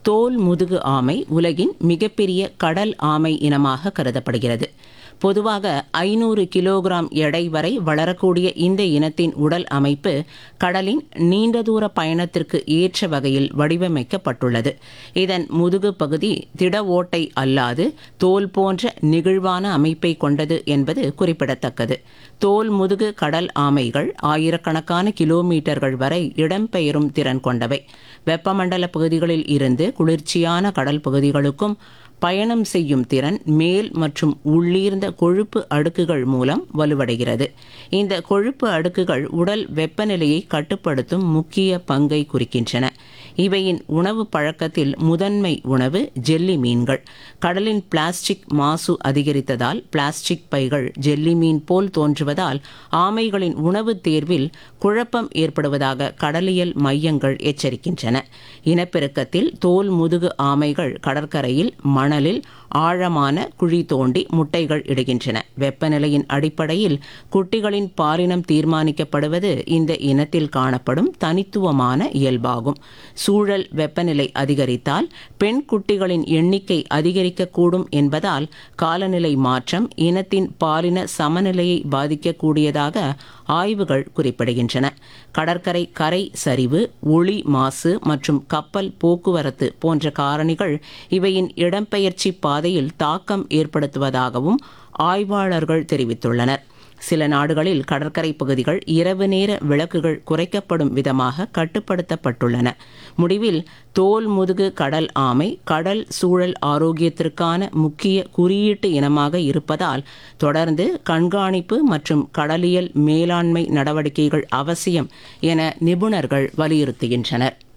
தோல் முதுகு ஆமை உலகின் மிகப்பெரிய கடல் ஆமை இனமாக கருதப்படுகிறது பொதுவாக ஐநூறு கிலோகிராம் எடை வரை வளரக்கூடிய இந்த இனத்தின் உடல் அமைப்பு கடலின் நீண்ட தூர பயணத்திற்கு ஏற்ற வகையில் வடிவமைக்கப்பட்டுள்ளது இதன் முதுகு பகுதி திட ஓட்டை அல்லாது தோல் போன்ற நெகிழ்வான அமைப்பை கொண்டது என்பது குறிப்பிடத்தக்கது தோல் முதுகு கடல் ஆமைகள் ஆயிரக்கணக்கான கிலோமீட்டர்கள் வரை இடம்பெயரும் திறன் கொண்டவை வெப்பமண்டல பகுதிகளில் இருந்து குளிர்ச்சியான கடல் பகுதிகளுக்கும் பயணம் செய்யும் திறன் மேல் மற்றும் உள்ளீர்ந்த கொழுப்பு அடுக்குகள் மூலம் வலுவடைகிறது இந்த கொழுப்பு அடுக்குகள் உடல் வெப்பநிலையை கட்டுப்படுத்தும் முக்கிய பங்கை குறிக்கின்றன இவையின் உணவு பழக்கத்தில் முதன்மை உணவு ஜெல்லி மீன்கள் கடலின் பிளாஸ்டிக் மாசு அதிகரித்ததால் பிளாஸ்டிக் பைகள் ஜெல்லி மீன் போல் தோன்றுவதால் ஆமைகளின் உணவு தேர்வில் குழப்பம் ஏற்படுவதாக கடலியல் மையங்கள் எச்சரிக்கின்றன இனப்பெருக்கத்தில் தோல் முதுகு ஆமைகள் கடற்கரையில் மணலில் ஆழமான குழி தோண்டி முட்டைகள் இடுகின்றன வெப்பநிலையின் அடிப்படையில் குட்டிகளின் பாலினம் தீர்மானிக்கப்படுவது இந்த இனத்தில் காணப்படும் தனித்துவமான இயல்பாகும் சூழல் வெப்பநிலை அதிகரித்தால் பெண் குட்டிகளின் எண்ணிக்கை அதிகரிக்கக்கூடும் என்பதால் காலநிலை மாற்றம் இனத்தின் பாலின சமநிலையை பாதிக்கக்கூடியதாக ஆய்வுகள் குறிப்பிடுகின்றன கடற்கரை கரை சரிவு ஒளி மாசு மற்றும் கப்பல் போக்குவரத்து போன்ற காரணிகள் இவையின் இடம்பெயர்ச்சி பாதையில் தாக்கம் ஏற்படுத்துவதாகவும் ஆய்வாளர்கள் தெரிவித்துள்ளனர் சில நாடுகளில் கடற்கரை பகுதிகள் இரவு நேர விளக்குகள் குறைக்கப்படும் விதமாக கட்டுப்படுத்தப்பட்டுள்ளன முடிவில் தோல் முதுகு கடல் ஆமை கடல் சூழல் ஆரோக்கியத்திற்கான முக்கிய குறியீட்டு இனமாக இருப்பதால் தொடர்ந்து கண்காணிப்பு மற்றும் கடலியல் மேலாண்மை நடவடிக்கைகள் அவசியம் என நிபுணர்கள் வலியுறுத்துகின்றனர்